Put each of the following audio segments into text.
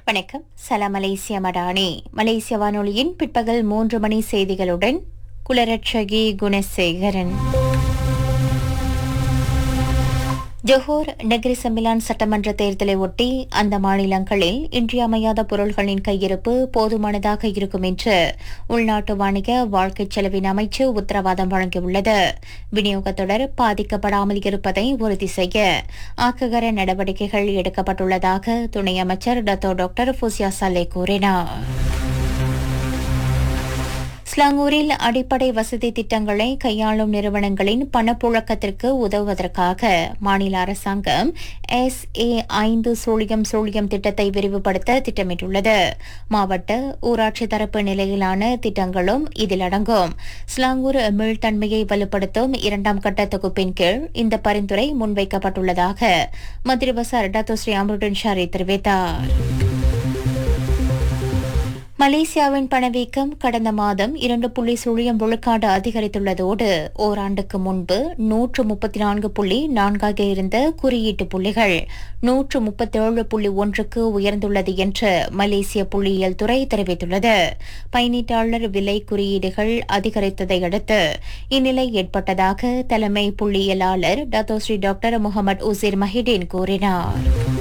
வணக்கம் சலாம் மலேசியா மடானி மலேசிய வானொலியின் பிற்பகல் மூன்று மணி செய்திகளுடன் Kularatchagi Gunasekaran Johor Negeri Sembilan சட்டமன்ற தேர்தலை ஒட்டி அந்த மாநிலங்களில் இன்றியமையாத பொருள்களின் கையிருப்பு போதுமானதாக இருக்கும் என்று உள்நாட்டு வாணிக வாழ்க்கை செலவின் அமைச்சு உத்தரவாதம் வழங்கியுள்ளது விநியோகத் தொடர் பாதிக்கப்படாமல் இருப்பதை உறுதி செய்ய ஆக்ககர நடவடிக்கைகள் எடுக்கப்பட்டுள்ளதாக துணை அமைச்சர் டத்தோ டாக்டர் ஃபுசியா சலே கூறினார் ஸ்லாங்கூரில் அடிப்படை வசதி திட்டங்களை கையாளும் நிறுவனங்களின் பணப்புழக்கத்திற்கு உதவுவதற்காக மாநில அரசாங்கம் எஸ் ஏ ஐந்து சூழியம் சூழியம் திட்டத்தை விரிவுபடுத்த திட்டமிட்டுள்ளது மாவட்ட ஊராட்சி தரப்பு நிலையிலான திட்டங்களும் இதில் அடங்கும் ஸ்லாங்கூர் மீள்தன்மையை வலுப்படுத்தும் இரண்டாம் கட்ட தொகுப்பின் கீழ் இந்த பரிந்துரை முன்வைக்கப்பட்டுள்ளதாக மந்திரி Besar Dato Sri Amirudin Shari தெரிவித்தார் மலேசியாவின் பணவீக்கம் கடந்த மாதம் இரண்டு புள்ளி சுழியம் விழுக்காடு அதிகரித்துள்ளதோடு ஓராண்டுக்கு முன்பு நூற்று முப்பத்தி நான்கு புள்ளி நான்காக இருந்த குறியீட்டு புள்ளிகள் நூற்று முப்பத்தேழு புள்ளி ஒன்றுக்கு உயர்ந்துள்ளது என்று மலேசிய புள்ளியியல் துறை தெரிவித்துள்ளது பயணீட்டாளர் விலை குறியீடுகள் அதிகரித்ததை அடுத்து இந்நிலை ஏற்பட்டதாக தலைமை புள்ளியியலாளர் Dato Sri doctor Mohamad Uzir Mahidin கூறினார்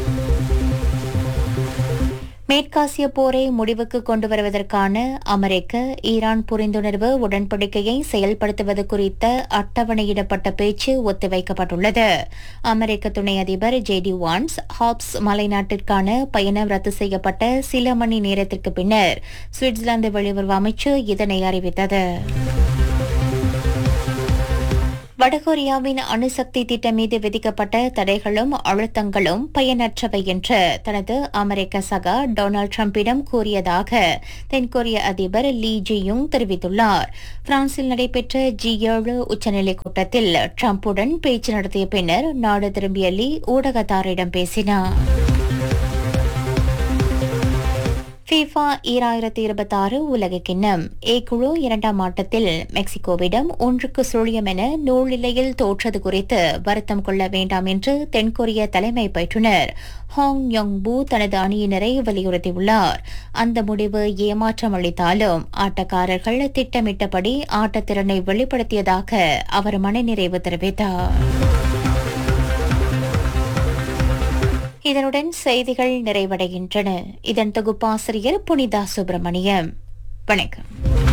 மேற்காசிய போரை முடிவுக்கு கொண்டு வருவதற்கான அமெரிக்க ஈரான் புரிந்துணர்வு உடன்படிக்கையை செயல்படுத்துவது குறித்த அட்டவணையிடப்பட்ட பேச்சு ஒத்திவைக்கப்பட்டுள்ளது அமெரிக்க துணை அதிபர் ஜே டி வான்ஸ் ஹாப்ஸ் மலைநாட்டிற்கான பயணம் ரத்து செய்யப்பட்ட சில மணி நேரத்திற்கு பின்னர் சுவிட்சர்லாந்து வெளியுறவு அமைச்சு இதனை அறிவித்தது வடகொரியாவின் அணுசக்தி திட்டம் மீது விதிக்கப்பட்ட தடைகளும் அழுத்தங்களும் பயனற்றவை என்று தனது அமெரிக்க சகா டொனால்டு டிரம்பிடம் கூறியதாக தென்கொரிய அதிபர் லீ ஜியுங் தெரிவித்துள்ளார் பிரான்சில் நடைபெற்ற ஜி ஏழு உச்சநிலை கூட்டத்தில் டிரம்புடன் பேச்சு நடத்திய பின்னர் நாடு திரும்பிய லீ ஊடகத்தாரிடம் பேசினார் ஃபீஃபா ஈராயிரத்தி இருபத்தி ஆறு உலக கிண்ணம் ஏ குழு இரண்டாம் ஆட்டத்தில் மெக்சிகோவிடம் ஒன்றுக்கு சுழியம் என நூல்நிலையில் தோற்றது குறித்து வருத்தம் கொள்ள வேண்டாம் என்று தென்கொரிய தலைமை பயிற்றுநர் ஹாங் யோங் பூ தனது அணியினரை வலியுறுத்தியுள்ளார் அந்த முடிவு ஏமாற்றம் அளித்தாலும் ஆட்டக்காரர்கள் திட்டமிட்டபடி ஆட்டத்திறனை வெளிப்படுத்தியதாக அவர் மனநிறைவு தெரிவித்தார் இதனுடன் செய்திகள் நிறைவடைகின்றன இதன் தொகுப்பாசிரியர் புனிதா சுப்பிரமணியம் வணக்கம்